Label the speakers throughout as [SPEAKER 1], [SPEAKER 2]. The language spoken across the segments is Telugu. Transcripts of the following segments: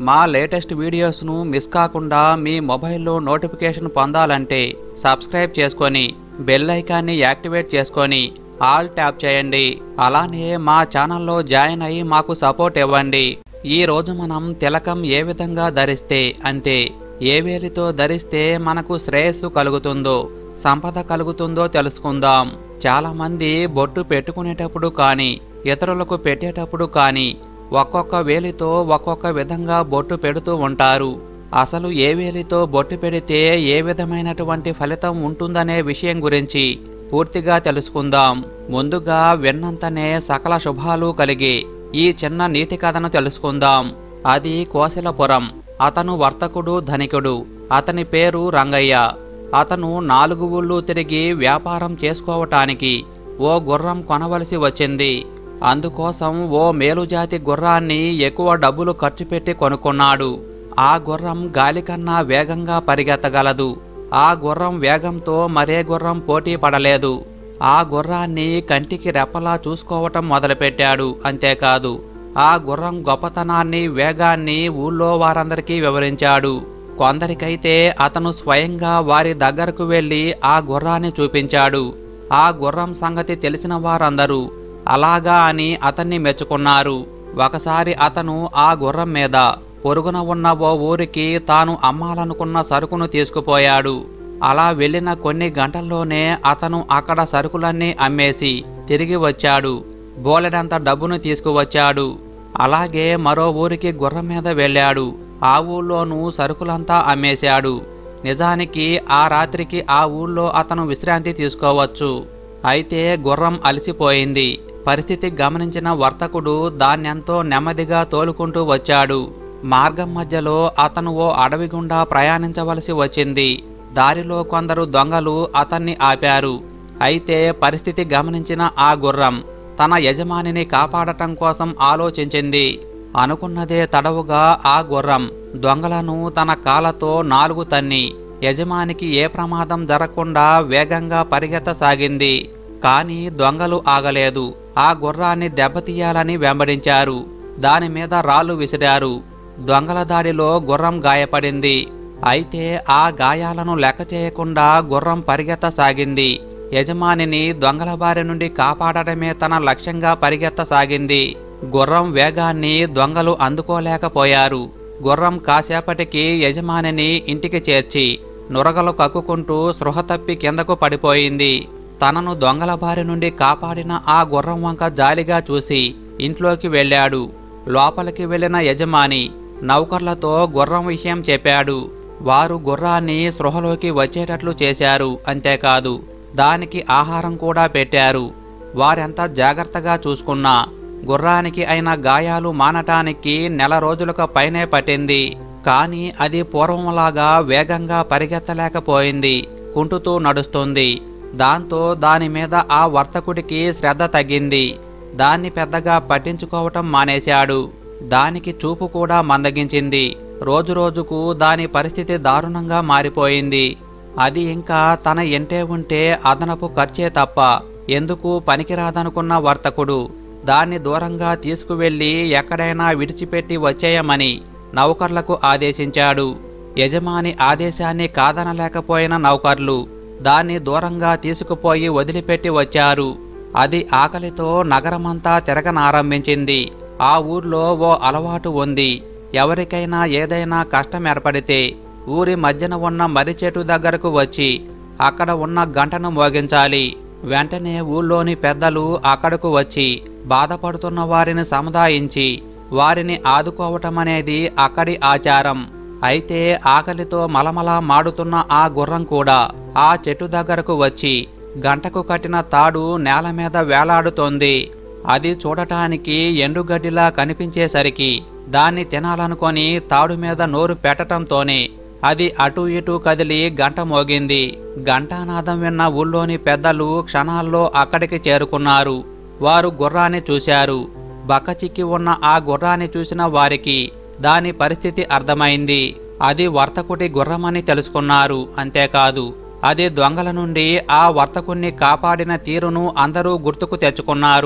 [SPEAKER 1] మా లేటెస్ట్ వీడియోస్ను మిస్ కాకుండా మీ మొబైల్లో నోటిఫికేషన్ పొందాలంటే సబ్స్క్రైబ్ చేసుకొని బెల్ ఐకాన్ని యాక్టివేట్ చేసుకొని ఆల్ ట్యాప్ చేయండి అలానే మా ఛానల్లో జాయిన్ అయ్యి మాకు సపోర్ట్ ఇవ్వండి ఈ రోజు మనం తిలకం ఏ విధంగా ధరిస్తే అంటే ఏ వేలితో ధరిస్తే మనకు శ్రేయస్సు కలుగుతుందో సంపద కలుగుతుందో తెలుసుకుందాం చాలా మంది బొట్టు పెట్టుకునేటప్పుడు కానీ ఇతరులకు పెట్టేటప్పుడు కానీ ఒక్కొక్క వేలితో ఒక్కొక్క విధంగా బొట్టు పెడుతూ ఉంటారు అసలు ఏ వేలితో బొట్టు పెడితే ఏ విధమైనటువంటి ఫలితం ఉంటుందనే విషయం గురించి పూర్తిగా తెలుసుకుందాం ముందుగా విన్నంతనే సకల శుభాలు కలిగి ఈ చిన్న నీతి కథను తెలుసుకుందాం అది కోశలపురం అతను వర్తకుడు ధనికుడు అతని పేరు రంగయ్య అతను నాలుగు ఊళ్ళు తిరిగి వ్యాపారం చేసుకోవటానికి ఓ గుర్రం కొనవలసి వచ్చింది అందుకోసం ఓ మేలుజాతి గుర్రాన్ని ఎక్కువ డబ్బులు ఖర్చు పెట్టి కొనుక్కున్నాడు ఆ గుర్రం గాలి కన్నా వేగంగా పరిగెత్తగలదు ఆ గుర్రం వేగంతో మరే గుర్రం పోటీ పడలేదు ఆ గుర్రాన్ని కంటికి రెప్పలా చూసుకోవటం మొదలుపెట్టాడు అంతేకాదు ఆ గుర్రం గొప్పతనాన్ని వేగాన్ని ఊళ్ళో వారందరికీ వివరించాడు కొందరికైతే అతను స్వయంగా వారి దగ్గరకు వెళ్లి ఆ గుర్రాన్ని చూపించాడు ఆ గుర్రం సంగతి తెలిసిన వారందరూ అలాగా అని అతన్ని మెచ్చుకున్నారు ఒకసారి అతను ఆ గుర్రం మీద పొరుగున ఉన్న ఓ ఊరికి తాను అమ్మాలనుకున్న సరుకును తీసుకుపోయాడు అలా వెళ్ళిన కొన్ని గంటల్లోనే అతను అక్కడ సరుకులన్నీ అమ్మేసి తిరిగి వచ్చాడు బోలెడంత డబ్బును తీసుకువచ్చాడు అలాగే మరో ఊరికి గుర్రం మీద వెళ్ళాడు ఆ ఊళ్ళోనూ సరుకులంతా అమ్మేశాడు నిజానికి ఆ రాత్రికి ఆ ఊళ్ళో అతను విశ్రాంతి తీసుకోవచ్చు అయితే గుర్రం అలసిపోయింది పరిస్థితి గమనించిన వర్తకుడు దాన్నెంతో నెమ్మదిగా తోలుకుంటూ వచ్చాడు మార్గం మధ్యలో అతను ఓ అడవి గుండా ప్రయాణించవలసి వచ్చింది దారిలో కొందరు దొంగలు అతన్ని ఆపారు అయితే పరిస్థితి గమనించిన ఆ గుర్రం తన యజమానిని కాపాడటం కోసం ఆలోచించింది అనుకున్నదే తడవుగా ఆ గుర్రం దొంగలను తన కాలతో నాలుగు తన్ని యజమానికి ఏ ప్రమాదం జరగకుండా వేగంగా పరిగెత్తసాగింది కాని దొంగలు ఆగలేదు ఆ గుర్రాన్ని దెబ్బతీయాలని వెంబడించారు దాని మీద రాళ్లు విసిరారు దొంగల దాడిలో గుర్రం గాయపడింది అయితే ఆ గాయాలను లెక్క చేయకుండా గుర్రం పరిగెత్తసాగింది యజమానిని దొంగల బారి నుండి కాపాడటమే తన లక్ష్యంగా పరిగెత్తసాగింది గుర్రం వేగాన్ని దొంగలు అందుకోలేకపోయారు గుర్రం కాసేపటికి యజమానిని ఇంటికి చేర్చి నురగలు కక్కుకుంటూ స్పృహ తప్పి కిందకు పడిపోయింది తనను దొంగల బారి నుండి కాపాడిన ఆ గుర్రం వంక జాలిగా చూసి ఇంట్లోకి వెళ్ళాడు లోపలికి వెళ్ళిన యజమాని నౌకర్లతో గుర్రం విషయం చెప్పాడు వారు గుర్రాన్ని స్పృహలోకి వచ్చేటట్లు చేశారు అంతేకాదు దానికి ఆహారం కూడా పెట్టారు వారెంత జాగ్రత్తగా చూసుకున్నా గుర్రానికి అయిన గాయాలు మానటానికి నెల రోజులకు పైనే పట్టింది కాని అది పూర్వంలాగా వేగంగా పరిగెత్తలేకపోయింది కుంటుతూ నడుస్తుంది దాంతో దాని మీద ఆ వర్తకుడికి శ్రద్ధ తగ్గింది దాన్ని పెద్దగా పట్టించుకోవటం మానేశాడు దానికి చూపు కూడా మందగించింది రోజురోజుకు దాని పరిస్థితి దారుణంగా మారిపోయింది అది ఇంకా తన ఎంటే ఉంటే అదనపు ఖర్చే తప్ప ఎందుకు పనికిరాదనుకున్న వర్తకుడు దాన్ని దూరంగా తీసుకువెళ్లి ఎక్కడైనా విడిచిపెట్టి వచ్చేయమని నౌకర్లకు ఆదేశించాడు యజమాని ఆదేశాన్ని కాదనలేకపోయిన నౌకర్లు దాన్ని దూరంగా తీసుకుపోయి వదిలిపెట్టి వచ్చారు అది ఆకలితో నగరమంతా తిరగనారంభించింది ఆ ఊర్లో ఓ అలవాటు ఉంది ఎవరికైనా ఏదైనా కష్టం ఏర్పడితే ఊరి మధ్యన ఉన్న మర్రి చెట్టు దగ్గరకు వచ్చి అక్కడ ఉన్న గంటను మోగించాలి వెంటనే ఊళ్ళోని పెద్దలు అక్కడకు వచ్చి బాధపడుతున్న వారిని సముదాయించి వారిని ఆదుకోవటమనేది అక్కడి ఆచారం అయితే ఆకలితో మలమల మాడుతున్న ఆ గుర్రం కూడా ఆ చెట్టు దగ్గరకు వచ్చి గంటకు కట్టిన తాడు నేల మీద వేలాడుతోంది అది చూడటానికి ఎండుగడ్డిలా కనిపించేసరికి దాన్ని తినాలనుకొని తాడు మీద నోరు పెట్టటంతోనే అది అటు ఇటు కదిలి గంట మోగింది ఘంటానాదం విన్న ఊళ్ళోని పెద్దలు క్షణాల్లో అక్కడికి చేరుకున్నారు వారు గుర్రాన్ని చూశారు బక్కచిక్కి ఉన్న ఆ గుర్రాన్ని చూసిన వారికి దాని పరిస్థితి అర్థమైంది అది వర్తకుడి గుర్రమని తెలుసుకున్నారు అంతేకాదు అది దొంగల నుండి ఆ వర్తకుణ్ణి కాపాడిన తీరును అందరూ గుర్తుకు తెచ్చుకున్నారు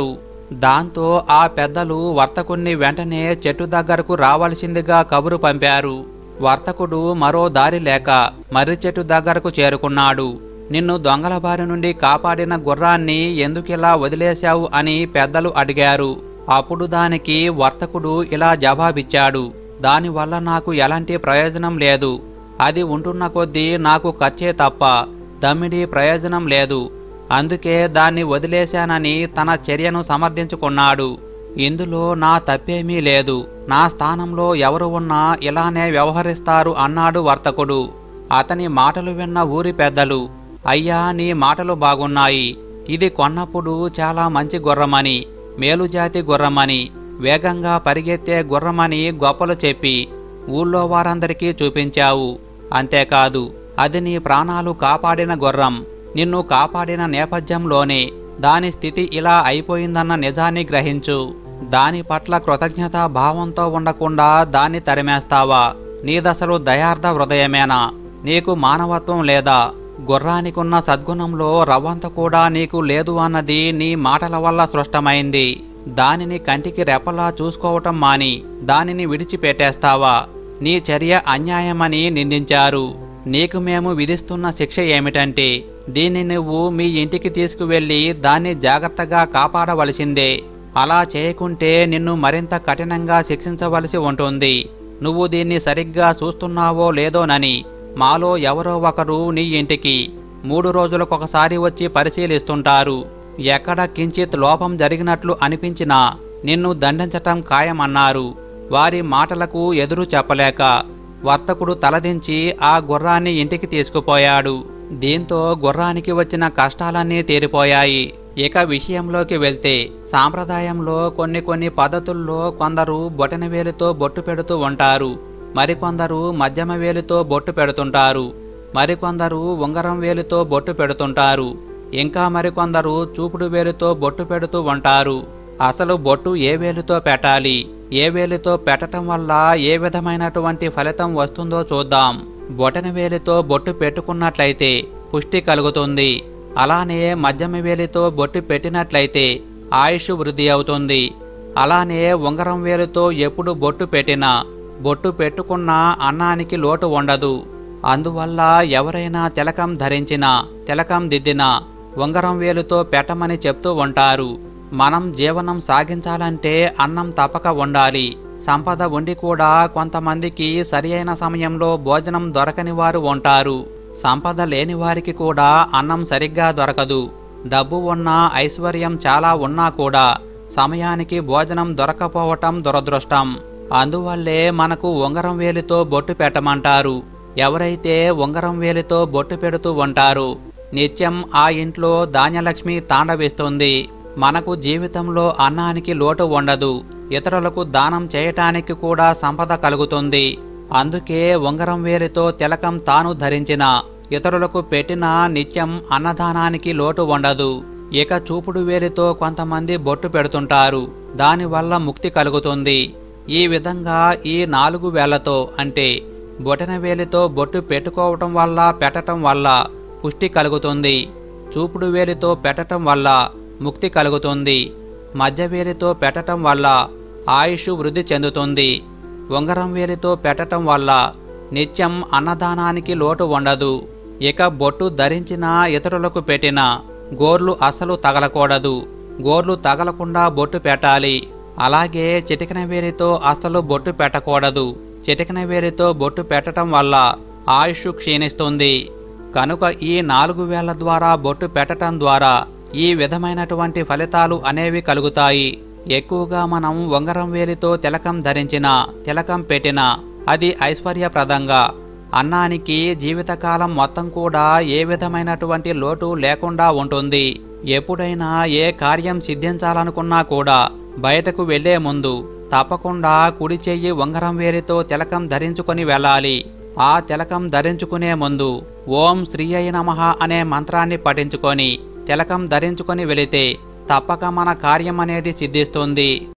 [SPEAKER 1] దాంతో ఆ పెద్దలు వర్తకుణ్ణి వెంటనే చెట్టు దగ్గరకు రావలసిందిగా కబురు పంపారు వర్తకుడు మరో దారి లేక మర్రి చెట్టు దగ్గరకు చేరుకున్నాడు నిన్ను దొంగల బారి నుండి కాపాడిన గుర్రాన్ని ఎందుకిలా వదిలేశావు అని పెద్దలు అడిగారు అప్పుడు దానికి వర్తకుడు ఇలా జవాబిచ్చాడు దానివల్ల నాకు ఎలాంటి ప్రయోజనం లేదు అది ఉంటున్న కొద్దీ నాకు ఖర్చే తప్ప దమ్మిడి ప్రయోజనం లేదు అందుకే దాన్ని వదిలేశానని తన చర్యను సమర్థించుకున్నాడు ఇందులో నా తప్పేమీ లేదు నా స్థానంలో ఎవరు ఉన్నా ఇలానే వ్యవహరిస్తారు అన్నాడు వర్తకుడు అతని మాటలు విన్న ఊరి పెద్దలు అయ్యా నీ మాటలు బాగున్నాయి ఇది కొన్నప్పుడు చాలా మంచి గుర్రమని మేలుజాతి గుర్రమని వేగంగా పరిగెత్తే గుర్రమని గొప్పలు చెప్పి ఊళ్ళో వారందరికీ చూపించావు అంతేకాదు అది నీ ప్రాణాలు కాపాడిన గుర్రం నిన్ను కాపాడిన నేపథ్యంలోనే దాని స్థితి ఇలా అయిపోయిందన్న నిజాన్ని గ్రహించు దాని పట్ల కృతజ్ఞతా భావంతో ఉండకుండా దాన్ని తరిమేస్తావా నీదసలు దయార్థ హృదయమేనా నీకు మానవత్వం లేదా గుర్రానికున్న సద్గుణంలో రవ్వంత కూడా నీకు లేదు అన్నది నీ మాటల వల్ల సృష్టమైంది దానిని కంటికి రెప్పలా చూసుకోవటం మాని దానిని విడిచిపెట్టేస్తావా నీ చర్య అన్యాయమని నిందించారు నీకు మేము విధిస్తున్న శిక్ష ఏమిటంటే దీన్ని నువ్వు మీ ఇంటికి తీసుకువెళ్ళి దాన్ని జాగ్రత్తగా కాపాడవలసిందే అలా చేయకుంటే నిన్ను మరింత కఠినంగా శిక్షించవలసి ఉంటుంది నువ్వు దీన్ని సరిగ్గా చూస్తున్నావో లేదోనని మాలో ఎవరో ఒకరు నీ ఇంటికి మూడు రోజులకొకసారి వచ్చి పరిశీలిస్తుంటారు ఎక్కడ కించిత్ లోపం జరిగినట్లు అనిపించినా నిన్ను దండించటం ఖాయమన్నారు వారి మాటలకు ఎదురు చెప్పలేక వర్తకుడు తలదించి ఆ గుర్రాన్ని ఇంటికి తీసుకుపోయాడు దీంతో గుర్రానికి వచ్చిన కష్టాలన్నీ తీరిపోయాయి ఇక విషయంలోకి వెళ్తే సాంప్రదాయంలో కొన్ని కొన్ని పద్ధతుల్లో కొందరు బొటనవేలుతో బొట్టు పెడుతూ ఉంటారు మరికొందరు మధ్యమ వేలుతో బొట్టు పెడుతుంటారు మరికొందరు ఉంగరం వేలుతో బొట్టు పెడుతుంటారు ఇంకా మరికొందరు చూపుడు వేలుతో బొట్టు పెడుతూ ఉంటారు అసలు బొట్టు ఏ వేలుతో పెట్టాలి ఏ వేలుతో పెట్టటం వల్ల ఏ విధమైనటువంటి ఫలితం వస్తుందో చూద్దాం బొటన వేలితో బొట్టు పెట్టుకున్నట్లయితే పుష్టి కలుగుతుంది అలానే మధ్యమ వేలితో బొట్టు పెట్టినట్లయితే ఆయుష్ వృద్ధి అవుతుంది అలానే ఉంగరం వేలుతో ఎప్పుడు బొట్టు పెట్టినా బొట్టు పెట్టుకున్న అన్నానికి లోటు ఉండదు అందువల్ల ఎవరైనా తిలకం ధరించినా తిలకం దిద్దినా ఉంగరం వేలుతో పెట్టమని చెప్తూ ఉంటారు మనం జీవనం సాగించాలంటే అన్నం తప్పక ఉండాలి సంపద ఉండి కూడా కొంతమందికి సరియైన సమయంలో భోజనం దొరకని వారు ఉంటారు సంపద లేని వారికి కూడా అన్నం సరిగ్గా దొరకదు డబ్బు ఉన్నా ఐశ్వర్యం చాలా ఉన్నా కూడా సమయానికి భోజనం దొరకపోవటం దురదృష్టం అందువల్లే మనకు ఉంగరం వేలితో బొట్టు పెట్టమంటారు ఎవరైతే ఉంగరం వేలితో బొట్టు పెడుతూ ఉంటారో నిత్యం ఆ ఇంట్లో ధాన్యలక్ష్మి తాండవిస్తుంది మనకు జీవితంలో అన్నానికి లోటు ఉండదు ఇతరులకు దానం చేయటానికి కూడా సంపద కలుగుతుంది అందుకే ఉంగరం వేలితో తిలకం తాను ధరించిన ఇతరులకు పెట్టిన నిత్యం అన్నదానానికి లోటు ఉండదు ఇక చూపుడు వేలితో కొంతమంది బొట్టు పెడుతుంటారు దానివల్ల ముక్తి కలుగుతుంది ఈ విధంగా ఈ నాలుగు వేళ్లతో అంటే బొటన వేలితో బొట్టు పెట్టుకోవటం వల్ల పెట్టటం వల్ల పుష్టి కలుగుతుంది చూపుడు వేలితో పెట్టటం వల్ల ముక్తి కలుగుతుంది మధ్య వేలితో పెట్టటం వల్ల ఆయుష్ వృద్ధి చెందుతుంది ఉంగరం వేలితో పెట్టటం వల్ల నిత్యం అన్నదానానికి లోటు ఉండదు ఇక బొట్టు ధరించిన ఇతరులకు పెట్టిన గోర్లు అసలు తగలకూడదు గోర్లు తగలకుండా బొట్టు పెట్టాలి అలాగే చిటికన వేలితో అసలు బొట్టు పెట్టకూడదు చిటికన వేలితో బొట్టు పెట్టడం వల్ల ఆయుష్ క్షీణిస్తుంది కనుక ఈ నాలుగు వేల ద్వారా బొట్టు పెట్టడం ద్వారా ఈ విధమైనటువంటి ఫలితాలు అనేవి కలుగుతాయి ఎక్కువగా మనం ఉంగరం వేలితో తిలకం ధరించిన తిలకం పెట్టిన అది ఐశ్వర్యప్రదంగా అన్నానికి జీవితకాలం మొత్తం కూడా ఏ విధమైనటువంటి లోటు లేకుండా ఉంటుంది ఎప్పుడైనా ఏ కార్యం సిద్ధించాలనుకున్నా కూడా బయటకు వెళ్లే ముందు తప్పకుండా కుడి చెయ్యి ఉంగరం వేలితో తిలకం ధరించుకొని వెళ్ళాలి ఆ తిలకం ధరించుకునే ముందు ఓం శ్రీ అయి నమః అనే మంత్రాన్ని పఠించుకొని తిలకం ధరించుకొని వెళితే తప్పక మన కార్యం అనేది సిద్ధిస్తుంది